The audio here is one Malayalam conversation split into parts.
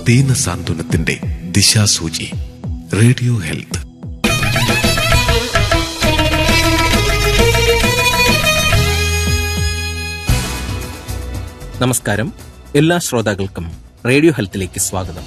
ദീന സാന്ത്വനത്തിന്റെ ദിശാസൂചി റേഡിയോ ഹെൽത്ത് നമസ്കാരം എല്ലാ ശ്രോതാക്കൾക്കും റേഡിയോ ഹെൽത്തിലേക്ക് സ്വാഗതം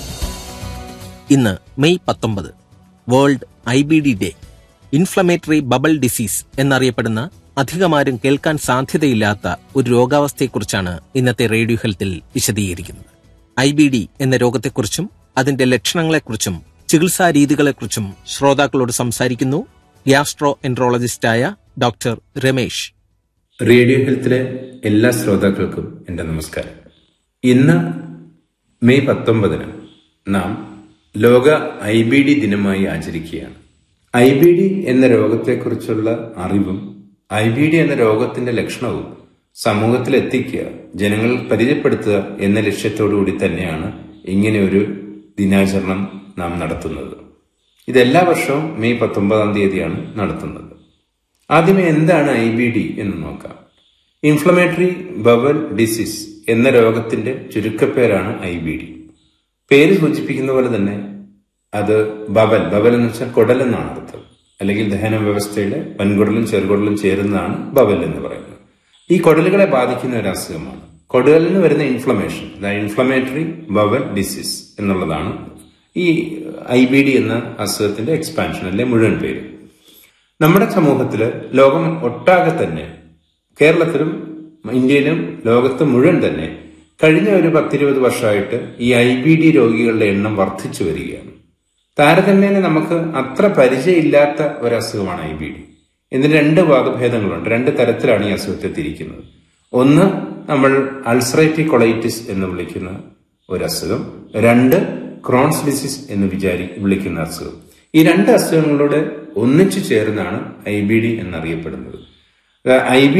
ഇന്ന് മെയ് പത്തൊമ്പത് world I B D day inflammatory bowel disease എന്നറിയപ്പെടുന്ന അധികമാരും കേൾക്കാൻ സാധ്യതയില്ലാത്ത ഒരു രോഗാവസ്ഥയെക്കുറിച്ചാണ് ഇന്നത്തെ റേഡിയോ ഹെൽത്തിൽ വിശദീകരിക്കുന്നത് ഐ ബി ഡി എന്ന രോഗത്തെക്കുറിച്ചും അതിന്റെ ലക്ഷണങ്ങളെക്കുറിച്ചും ചികിത്സാ രീതികളെക്കുറിച്ചും ശ്രോതാക്കളോട് സംസാരിക്കുന്നു ഗ്യാസ്ട്രോ എൻട്രോളജിസ്റ്റായ ഡോക്ടർ രമേശ് റേഡിയോ ഹെൽത്തിലെ എല്ലാ ശ്രോതാക്കൾക്കും എൻ്റെ നമസ്കാരം ഇന്ന് മെയ് പത്തൊമ്പതിന് നാം ലോക ഐ ബി ഡി ദിനമായി ആചരിക്കുകയാണ് ഐ ബി ഡി എന്ന രോഗത്തെക്കുറിച്ചുള്ള അറിവും ഐ ബി ഡി എന്ന രോഗത്തിന്റെ ലക്ഷണവും സമൂഹത്തിൽ എത്തിക്കുക ജനങ്ങൾ പരിചയപ്പെടുത്തുക എന്ന ലക്ഷ്യത്തോടുകൂടി തന്നെയാണ് ഇങ്ങനെ ഒരു ദിനാചരണം നാം നടത്തുന്നത് ഇത് എല്ലാ വർഷവും മെയ് പത്തൊമ്പതാം തീയതിയാണ് നടത്തുന്നത് ആദ്യമേ എന്താണ് ഐ ബി ഡി എന്ന് നോക്കാം ഇൻഫ്ലമേറ്ററി ബവൽ ഡിസീസ് എന്ന രോഗത്തിന്റെ ചുരുക്കപ്പേരാണ് ഐ ബി ഡി പേര് സൂചിപ്പിക്കുന്ന പോലെ തന്നെ അത് ബവൽ ബവൽ എന്ന് വെച്ചാൽ കുടൽ എന്നാണ് അർത്ഥം അല്ലെങ്കിൽ ദഹന വ്യവസ്ഥയുടെ വൻകുടലും ചെറുകുടലും ചേരുന്നതാണ് ബവൽ എന്ന് പറയുന്നത് ഈ കുടലുകളെ ബാധിക്കുന്ന ഒരു അസുഖമാണ് കുടലിന് വരുന്ന ഇൻഫ്ലമേഷൻ ഇൻഫ്ലമേറ്ററി ബവൽ ഡിസീസ് എന്നുള്ളതാണ് ഈ ഐ ബി ഡി എന്ന അസുഖത്തിന്റെ എക്സ്പാൻഷൻ അല്ലെ മുഴുവൻ പേര് നമ്മുടെ സമൂഹത്തില് ലോകം ഒട്ടാകെ തന്നെ കേരളത്തിലും ഇന്ത്യയിലും ലോകത്ത് മുഴുവൻ തന്നെ കഴിഞ്ഞ ഒരു പത്തിരുപത് വർഷമായിട്ട് ഈ ഐ ബി ഡി രോഗികളുടെ എണ്ണം വർദ്ധിച്ചു വരികയാണ് താരതമ്യേന നമുക്ക് അത്ര പരിചയമില്ലാത്ത ഒരു അസുഖമാണ് ഐ ബി ഡി ഇതിന് രണ്ട് വാദഭേദങ്ങളുണ്ട് രണ്ട് തരത്തിലാണ് ഈ അസുഖത്തെ തിരിക്കുന്നത് ഒന്ന് നമ്മൾ അൾസറേറ്റീവ് കൊളൈറ്റിസ് എന്ന് വിളിക്കുന്ന ഒരു അസുഖം രണ്ട് ക്രോൺസ് ഡിസീസ് എന്ന് വിചാരി വിളിക്കുന്ന അസുഖം ഈ രണ്ട് അസുഖങ്ങളുടെ ഒന്നിച്ചു ചേർന്നാണ് ഐ ബി ഡി എന്നറിയപ്പെടുന്നത് ഐ ബി